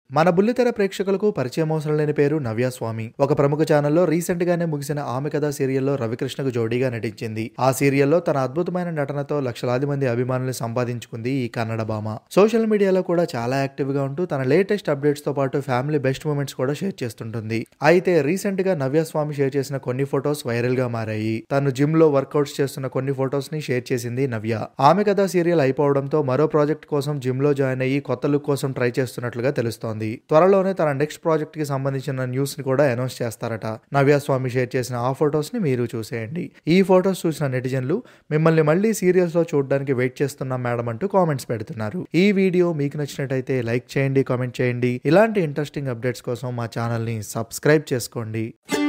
మన బుల్లితెర ప్రేక్షకులకు పరిచయం అవసరం లేని పేరు నవ్య స్వామి ఒక ప్రముఖ ఛానల్లో రీసెంట్ గానే ముగిసిన ఆమె కథ సీరియల్లో రవికృష్ణకు జోడీగా నటించింది ఆ సీరియల్లో తన అద్భుతమైన నటనతో లక్షలాది మంది అభిమానులు సంపాదించుకుంది ఈ కన్నడ భామ సోషల్ మీడియాలో కూడా చాలా యాక్టివ్ గా ఉంటూ తన లేటెస్ట్ అప్డేట్స్ తో పాటు ఫ్యామిలీ బెస్ట్ మూమెంట్స్ కూడా షేర్ చేస్తుంటుంది అయితే రీసెంట్ గా నవ్య స్వామి షేర్ చేసిన కొన్ని ఫొటోస్ వైరల్ గా మారాయి తను జిమ్ లో వర్కౌట్స్ చేస్తున్న కొన్ని ఫొటోస్ ని షేర్ చేసింది నవ్య ఆమె కథ సీరియల్ అయిపోవడంతో మరో ప్రాజెక్ట్ కోసం జిమ్ లో జాయిన్ అయ్యి కొత్త లుక్ కోసం ట్రై చేస్తున్నట్లుగా తెలుస్తోంది త్వరలోనే తన నెక్స్ట్ ప్రాజెక్ట్ కి సంబంధించిన న్యూస్ ని కూడా అనౌన్స్ చేస్తారట నవ్య స్వామి షేర్ చేసిన ఆ ఫొటోస్ ని మీరు చూసేయండి ఈ ఫొటోస్ చూసిన నెటిజన్లు మిమ్మల్ని మళ్ళీ సీరియల్స్ లో చూడడానికి వెయిట్ చేస్తున్నాం మేడం అంటూ కామెంట్స్ పెడుతున్నారు ఈ వీడియో మీకు నచ్చినట్టయితే లైక్ చేయండి కామెంట్ చేయండి ఇలాంటి ఇంట్రెస్టింగ్ అప్డేట్స్ కోసం మా ఛానల్ ని సబ్స్క్రైబ్ చేసుకోండి